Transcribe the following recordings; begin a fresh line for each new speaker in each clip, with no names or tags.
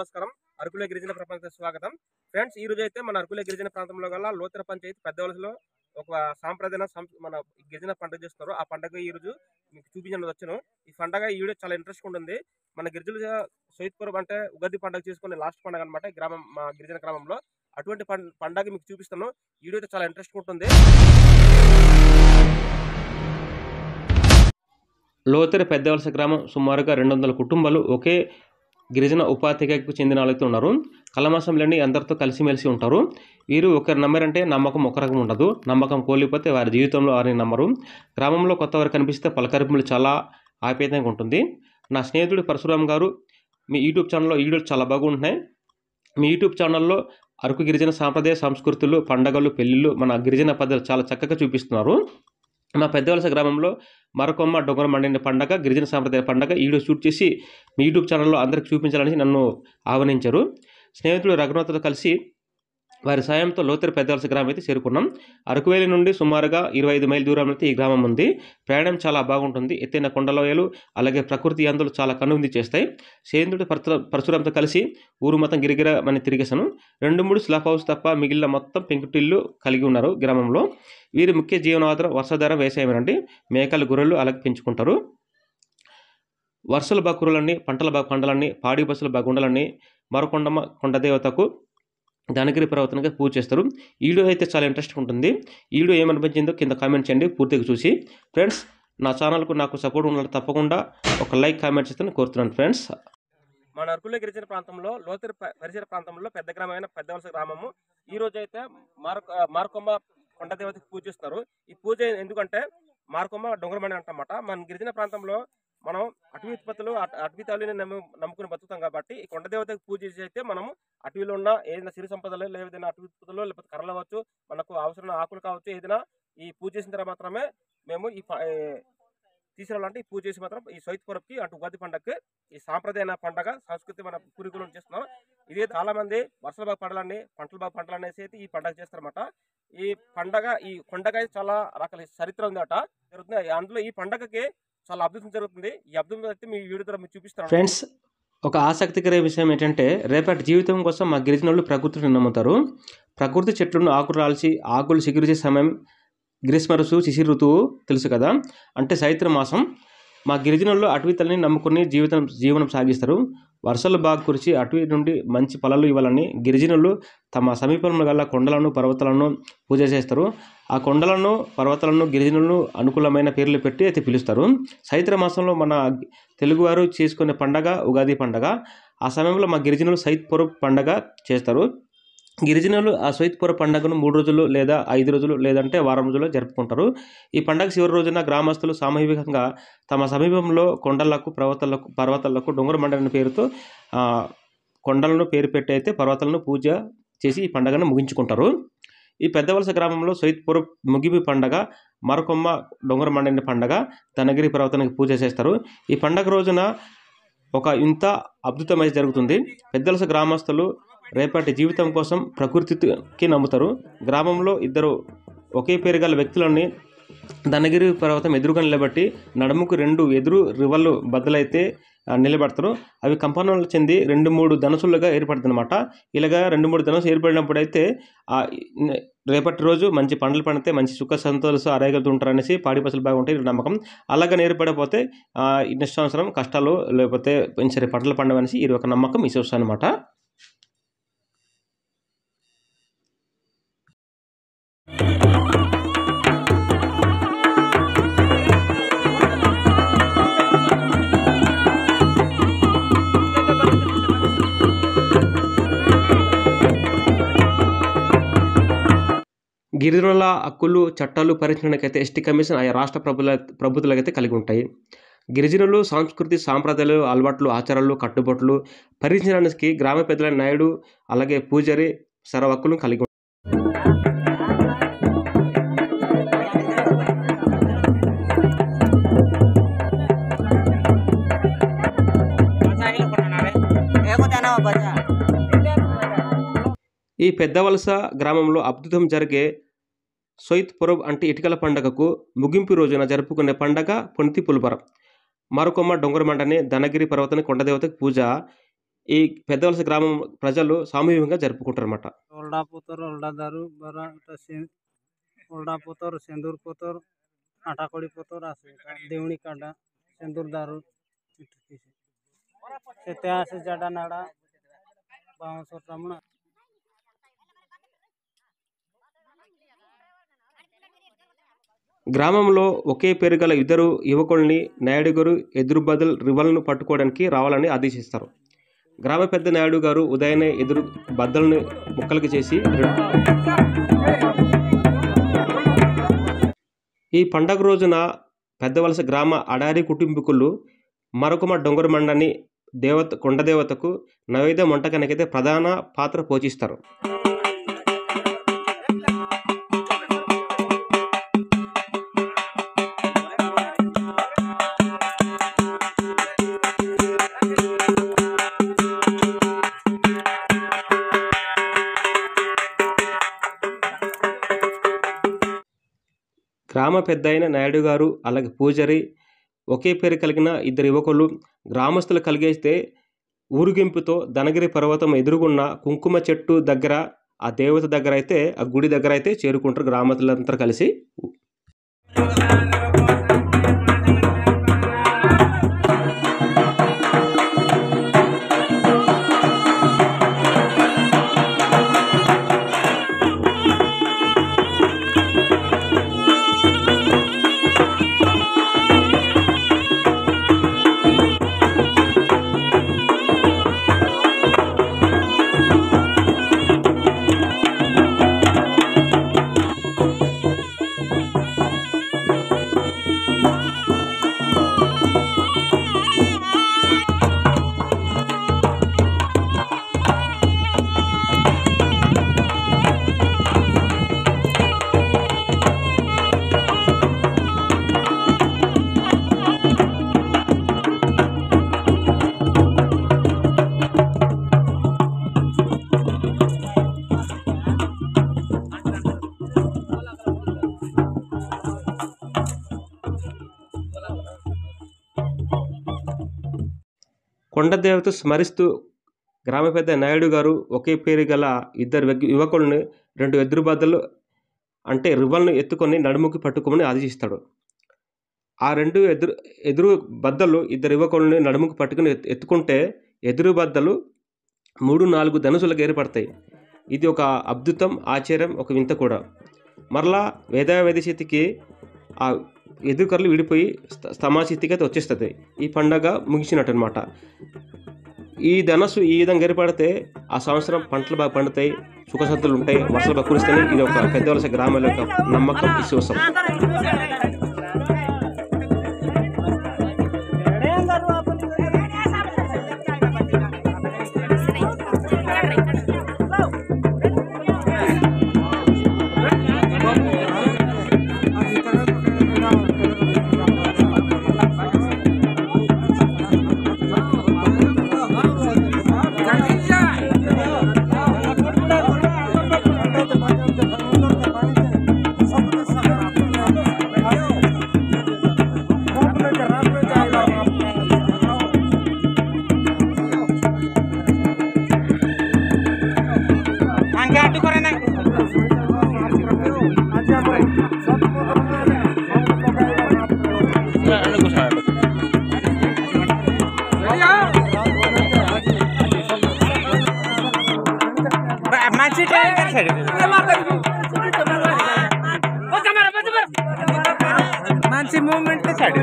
నమస్కారం అరకుల గిరిజన ప్రపంచ స్వాగతం ఫ్రెండ్స్ ఈ రోజు అయితే మన అరకుల గిరిజన ప్రాంతంలో గల లోతర పంచాయతీ పెద్ద వలసలో ఒక సాంప్రదాయ సం- మన గిరిజన పండుగ చేస్తున్నారు ఆ పండుగ ఈ రోజు మీకు చూపించడం వచ్చాను ఈ పండుగ ఈ వీడియో చాలా ఇంట్రెస్ట్ ఉంటుంది మన గిరిజన సైత్పురం అంటే ఉగాది పండుగ చేసుకునే లాస్ట్ పండుగ అనమాట గ్రామం మా గిరిజన గ్రామంలో అటువంటి పం- పండుగ మీకు చూపిస్తాను ఈ వీడియో అయితే చాలా ఇంట్రెస్ట్ ఉంటుంది
లోతెర పెద్దవలస గ్రామం సుమారుగా రెండు వందల కుటుంబాలు ఒకే గిరిజన ఉపాధికు చెందిన వాళ్ళైతే ఉన్నారు కలమాసంలోని అందరితో కలిసిమెలిసి ఉంటారు వీరు ఒకరు నమ్మారంటే నమ్మకం ఒక రకం ఉండదు నమ్మకం కోల్పోతే వారి జీవితంలో వారిని నమ్మరు గ్రామంలో కొత్త వారు కనిపిస్తే పలకరింపులు చాలా ఆప్యాయంగా ఉంటుంది నా స్నేహితుడు పరశురామ్ గారు మీ యూట్యూబ్ ఛానల్లో వీడియోలు చాలా బాగుంటున్నాయి మీ యూట్యూబ్ ఛానల్లో అరకు గిరిజన సాంప్రదాయ సంస్కృతులు పండగలు పెళ్ళిళ్ళు మన గిరిజన పద్ధతులు చాలా చక్కగా చూపిస్తున్నారు మా పెద్దవలస గ్రామంలో మరొకమ్మ డొంగర మండిన పండగ గిరిజన సాంప్రదాయ పండగ ఈ వీడియో షూట్ చేసి మీ యూట్యూబ్ ఛానల్లో అందరికి చూపించాలని నన్ను ఆహ్వానించారు స్నేహితులు రఘునాథ్తో కలిసి వారి సాయంతో లోతెర పెద్దవలస గ్రామం అయితే చేరుకున్నాం అరకువేలి నుండి సుమారుగా ఇరవై ఐదు మైల్ దూరంలో అయితే ఈ గ్రామం ఉంది ప్రయాణం చాలా బాగుంటుంది ఎత్తైన కొండలోయలు అలాగే ప్రకృతి అందులు చాలా కనువింది చేస్తాయి సేంద్రుడి పరశుర పరశురాంతో కలిసి ఊరు మొత్తం గిరిగిర అని తిరిగేశాను రెండు మూడు స్లాప్ హౌస్ తప్ప మిగిలిన మొత్తం పెంకుటిల్లు కలిగి ఉన్నారు గ్రామంలో వీరి ముఖ్య జీవనాధారం వర్షాధార వ్యవసాయమేనండి మేకలు గొర్రెలు అలాగే పెంచుకుంటారు వర్షల బాకురులన్నీ పంటల బాగు పంటలన్నీ పాడి బస్సుల బాగుండాలని మరొకొండమ్మ కొండ దేవతకు దానగిరి పర్వతానికి పూజ చేస్తారు ఈ వీడియో అయితే చాలా ఇంట్రెస్ట్ ఉంటుంది ఈ వీడియో ఏమనిపించిందో కింద కామెంట్ చేయండి పూర్తిగా చూసి ఫ్రెండ్స్ నా ఛానల్కు నాకు సపోర్ట్ ఉండాలి తప్పకుండా ఒక లైక్ కామెంట్ చేస్తే కోరుతున్నాను ఫ్రెండ్స్
మన అరకుల గిరిజన ప్రాంతంలో లోతెర ప- పరిసర ప్రాంతంలో పెద్ద గ్రామమైన పెద్దవలస గ్రామము ఈ రోజు అయితే మార్క మార్కొమ్మ కొండ దేవతకి పూజ చేస్తున్నారు ఈ పూజ ఎందుకంటే మార్కొమ్మ డొంగరమణి అంటమాట మన గిరిజన ప్రాంతంలో మనం అటవీ ఉత్పత్తులు అట- అటవీ తల్లిని నమ్ము నమ్ముకుని బతుకుతాం కాబట్టి ఈ కొండ దేవతకి పూజ చేసి అయితే మనము అటవీలో ఉన్న ఏదైనా సిరి సంపదలు లేదా అటవీ ఉత్పత్తులు లేకపోతే కర్రలు అవ్వచ్చు మనకు అవసరమైన ఆకులు కావచ్చు ఏదైనా ఈ పూజ చేసిన తర్వాత మాత్రమే మేము ఈ ప- ఏ, తీసుకురావాలంటే ఈ పూజ చేసి మాత్రం ఈ సైత్పురప్కి అటు ఉగాది పండగకి ఈ సాంప్రదాయ పండగ సంస్కృతి మన పూర్వీకులు చేస్తున్నాం ఇదే చాలా మంది వర్షాలు బాగా పడాలని పంటలు బాగా పంటలు అనేసి అయితే ఈ పండగ చేస్తారన్నమాట ఈ పండగ ఈ కొండగ చాలా రకాల చరిత్ర ఉంది అట జరుగుతుంది అందులో ఈ పండగకి చాలా అద్భుతం జరుగుతుంది ఈ అద్భుతం అయితే మీ వీడియో ద్వారా మీకు చూపిస్తాను
ఫ్రెండ్స్ ఒక ఆసక్తికర విషయం ఏంటంటే రేపటి జీవితం కోసం మా గిరిజనులు ప్రకృతిని నమ్ముతారు ప్రకృతి చెట్లను ఆకులు రాల్చి ఆకులు చిగురిచే సమయం గ్రీష్మ ఋతువు శిశిర ఋతువు తెలుసు కదా అంటే చైత్ర మాసం మా గిరిజనులు అటవీ తల్లిని నమ్ముకుని జీవితం జీవనం సాగిస్తారు వర్షాలు బాగా కురిచి అటవీ నుండి మంచి ఫలాలు ఇవ్వాలని గిరిజనులు తమ సమీపంలో గల కొండలను పర్వతాలను పూజ చేస్తారు ఆ కొండలను పర్వతాలను గిరిజనులను అనుకూలమైన పేర్లు పెట్టి అయితే పిలుస్తారు చైత్ర మాసంలో మన తెలుగువారు చేసుకునే పండగ ఉగాది పండగ ఆ సమయంలో మా గిరిజనులు సైత్పుర పండగ చేస్తారు గిరిజనులు ఆ సైత్పుర పండుగను మూడు రోజులు లేదా ఐదు రోజులు లేదంటే వారం రోజులు జరుపుకుంటారు ఈ పండగ చివరి రోజున గ్రామస్తులు సామూహికంగా తమ సమీపంలో కొండలకు పర్వతాలకు పర్వతాలకు డొంగర మండలి పేరుతో ఆ, కొండలను పేరు పెట్టి అయితే పర్వతాలను పూజ చేసి ఈ పండుగను ముగించుకుంటారు ఈ పెద్దవలస గ్రామంలో సైత్పుర ముగిమి పండగ మరొకొమ్మ డొంగర మండలి పండగ ధనగిరి పర్వతానికి పూజ చేస్తారు ఈ పండగ రోజున ఒక ఇంత అద్భుతమైన జరుగుతుంది పెద్దలస గ్రామస్తులు రేపటి జీవితం కోసం ప్రకృతికి నమ్ముతారు గ్రామంలో ఇద్దరు ఒకే పేరు గల వ్యక్తులని ధనగిరి పర్వతం ఎదురుగా నిలబట్టి నడుముకు రెండు ఎదురు రివళ్ళు బద్దలైతే ఆ, నిలబడతారు అవి కంపనాలు చెంది రెండు మూడు ధనుసులుగా ఏర్పడుతుంది అనమాట ఇలాగా రెండు మూడు ధనుసు ఏర్పడినప్పుడు అయితే ఆ, న- రేపటి రోజు మంచి పంటలు పండితే మంచి సుఖ సంతోషాలు ఆరోగ్యాలతో ఉంటారనేసి పాడి పశువులు బాగుంటాయి ఇది నమ్మకం అలాగే ఏర్పడకపోతే ఆ, ఈ నెక్స్ట్ సంవత్సరం కష్టాలు లేకపోతే సరే పంటలు పండవనేసి ఇది ఒక నమ్మకం విశ్వాసం అనమాట గిరిజనుల హక్కులు చట్టాలు పరిరక్షణకైతే ఎస్టీ కమిషన్ ఆయా రాష్ట్ర ప్రభుల ప్రభుత్వాలకైతే కలిగి ఉంటాయి గిరిజనులు సంస్కృతి సాంప్రదాయాలు అలవాట్లు ఆచారాలు కట్టుబాట్లు పరిరక్షించడానికి గ్రామ పెద్దల నాయుడు అలాగే పూజారి సర్వ హక్కులు కలిగి ఉంటాయి ఈ పెద్ద వలస గ్రామంలో అద్భుతం జరిగే సొయిత్ పొరబ్ అంటే ఇటుకల పండగకు ముగింపు రోజున జరుపుకునే పండగ పొంతి పులిపర మరొకమ్మ డొంగరమంటని ధనగిరి పర్వతాన్ని కొండదేవతకి పూజ ఈ పెద్దవలస గ్రామం ప్రజలు సామూహికంగా జరుపుకుంటారు అన్నమాట
ओरडा पोतर ओरडा दारू बरा এটা সে- ওরডা পোতর সেন্দুর পোতর আটাকড়ি পোতর আছে এটা দেউনি কাটা সেন্দুর দারু এটা কিছু সেতে আছে জাডা নাড়া বাউন্স রমণ
గ్రామంలో ఒకే పేరు గల ఇద్దరు యువకుల్ని నాయుడు గారు ఎదురు బదులు రివల్ను పట్టుకోవడానికి రావాలని ఆదేశిస్తారు గ్రామ పెద్ద నాయుడు గారు ఉదయాన్నే ఎదురు బద్దలను ముక్కలకి చేసి ఈ పండగ రోజున పెద్దవలస గ్రామ అడారి కుటుంబీకులు మరొకమ డొంగర మండని దేవత కొండదేవతకు నైవేద్యం వంటకానికైతే ప్రధాన పాత్ర పోషిస్తారు గ్రామ పెద్ద అయిన నాయుడు గారు అలాగే పూజారి ఒకే పేరు కలిగిన ఇద్దరు యువకులు గ్రామస్తులు కలిగేస్తే ఊరుగింపుతో ధనగిరి పర్వతం ఎదురుగున్న కుంకుమ చెట్టు దగ్గర ఆ దేవత దగ్గర అయితే ఆ గుడి దగ్గర అయితే చేరుకుంటారు గ్రామస్తులంతా కలిసి కొండదేవత స్మరిస్తూ గ్రామ పెద్ద నాయుడు గారు ఒకే పేరు గల ఇద్దరు వ్యక్- యువకులను రెండు ఎదురు బద్దలు అంటే రివల్ను ఎత్తుకొని నడుముకి పట్టుకోమని ఆదేశిస్తాడు ఆ రెండు ఎదురు ఎదురు బద్దలు ఇద్దరు యువకులను నడుముకి పట్టుకుని ఎత్తు- ఎత్తుకుంటే ఎదురు బద్దలు మూడు నాలుగు ధనుసులకు ఏర్పడతాయి ఇది ఒక అద్భుతం ఆశ్చర్యం ఒక వింత కూడా మరలా వేదావేద స్థితికి ఆ ఎదురుకర్రలు విడిపోయి స్త- సమాస్థితికి అయితే వచ్చేస్తుంది ఈ పండగ ముగిసినట్టు అనమాట ఈ ధనస్సు ఈ విధంగా ఏర్పడితే ఆ సంవత్సరం పంటలు బాగా పండుతాయి సుఖసంతులు ఉంటాయి వర్షాలు బాగా కురుస్తాయి ఇది ఒక పెద్ద వలస గ్రామాల యొక్క నమ్మకం విశ్వాసం
మంచి మూమెంట్ సాడి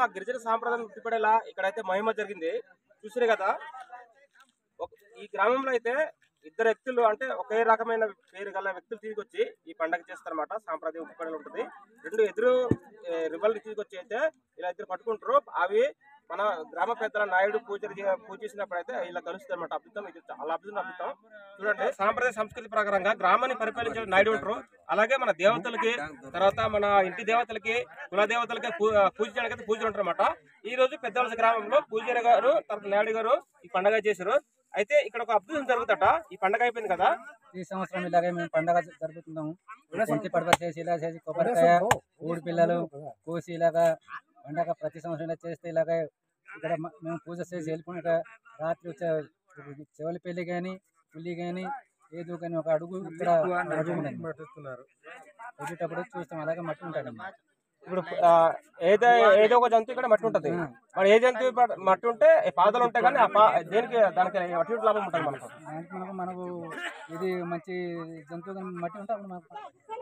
గిరిజన సాంప్రదాయం ఉట్టిపడేలా ఇక్కడైతే మహిమ జరిగింది చూసిరే కదా ఒక- ఈ గ్రామంలో అయితే ఇద్దరు వ్యక్తులు అంటే ఒకే రకమైన పేరు గల వ్యక్తులు తీసుకొచ్చి ఈ పండగ చేస్తారన్నమాట సాంప్రదాయం ఉట్టిపడేలా ఉంటుంది రెండు ఎదురు రివల్ తీసుకొచ్చి అయితే ఇలా ఇద్దరు పట్టుకుంటారు అవి మన గ్రామ పెద్దల నాయుడు పూజలు చే- పూజించినప్పుడు అయితే ఇలా కలుస్తుంది అనమాట అద్భుతం ఇది చాలా అద్భుతం అద్భుతం చూడండి సాంప్రదాయ సంస్కృతి ప్రకారంగా గ్రామాన్ని పరిపాలించే నాయుడు ఉంటారు అలాగే మన దేవతలకి తర్వాత మన ఇంటి దేవతలకి కుల దేవతలకి పూ- పూజించడానికి అయితే పూజలు ఉంటారు అనమాట ఈ రోజు పెద్దవలస గ్రామంలో పూజారి గారు తర్వాత నాయుడు గారు ఈ పండగ చేశారు అయితే ఇక్కడ ఒక అద్భుతం జరుగుతట ఈ పండగ అయిపోయింది కదా
ఈ సంవత్సరం ఇలాగే మేము పండగ జరుపుతున్నాము కొంచెం పడవ చేసి ఇలా చేసి కొబ్బరికాయ ఊడి పిల్లలు కోసి ఇలాగా పండగ ప్రతి సంవత్సరం ఇలా చేస్తే ఇలాగే ఇక్కడ మ- మేము పూజ చేసి వెళ్ళిపోయినాక రాత్రి వచ్చే చెవలి పెళ్లి కానీ పుల్లి కానీ ఏదో కానీ ఒక అడుగు ఇక్కడ వచ్చేటప్పుడు చూస్తాం అలాగే మట్టి ఉంటాడండి
ఇప్పుడు ఆ, ఏదో ఏదో ఒక జంతువు ఇక్కడ మట్టి ఉంటది మరి ఏ జంతువు ప- మట్టి ఉంటే పాదలు ఉంటాయి కానీ ఆ పా- దేనికి దానికి మట్టి ఉంటే లాభం ఉంటుంది మనకు
దానికి మనకు మనకు ఇది మంచి జంతువు కానీ మట్టి ఉంటే అప్పుడు మనకు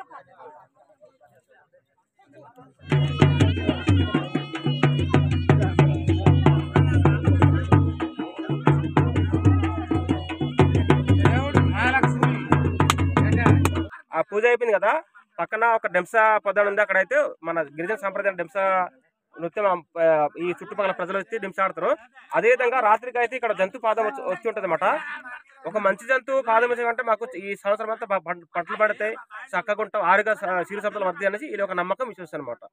ఆ పూజ అయిపోయింది కదా పక్కన ఒక డెంస పొద్దు ఉంది అక్కడైతే మన గిరిజన సాంప్రదాయం డెంస నృత్యం ఆ, ఈ చుట్టుపక్కల ప్రజలు వచ్చి డెంస ఆడతారు అదే విధంగా రాత్రికి అయితే ఇక్కడ జంతు పాదం వచ్చి వచ్చి ఉంటుంది అనమాట ఒక మంచి జంతువు పాదం వచ్చామంటే మాకు ఈ సంవత్సరం అంతా బ- పంట- పంటలు పడతాయి చక్కగా ఉంటాం ఆరుగా సిరు సంపదలు వర్ది అనేసి ఇది ఒక నమ్మకం విశ్వాసం అనమాట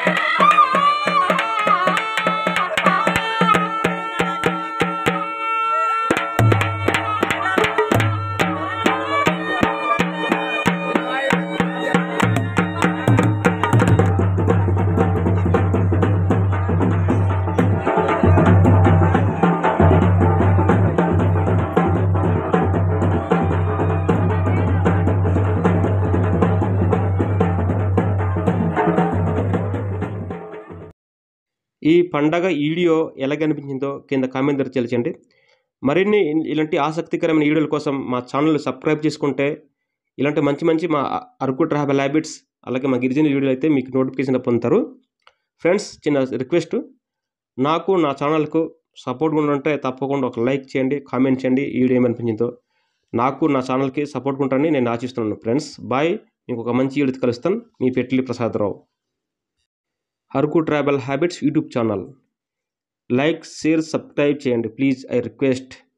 ఈ పండగ వీడియో ఎలా కనిపించిందో కింద కామెంట్ ద్వారా తెలియచండి మరిన్ని ఇలాంటి ఆసక్తికరమైన వీడియోల కోసం మా ఛానల్ సబ్స్క్రైబ్ చేసుకుంటే ఇలాంటి మంచి మంచి మా అరకు ట్రావెల్ హ్యాబిట్స్ అలాగే మా గిరిజన వీడియోలు అయితే మీకు నోటిఫికేషన్ పొందుతారు ఫ్రెండ్స్ చిన్న రిక్వెస్ట్ నాకు నా ఛానల్కు సపోర్ట్గా ఉంటే తప్పకుండా ఒక లైక్ చేయండి కామెంట్ చేయండి ఈ వీడియో ఏమనిపించిందో నాకు నా ఛానల్కి సపోర్ట్గా ఉంటానని నేను ఆశిస్తున్నాను ఫ్రెండ్స్ బాయ్ మీకు ఒక మంచి వీడియో కలుస్తాను మీ Petli Prasadarao Araku travel habits YouTube channel like share subscribe చేయండి ప్లీజ్ ఐ రిక్వెస్ట్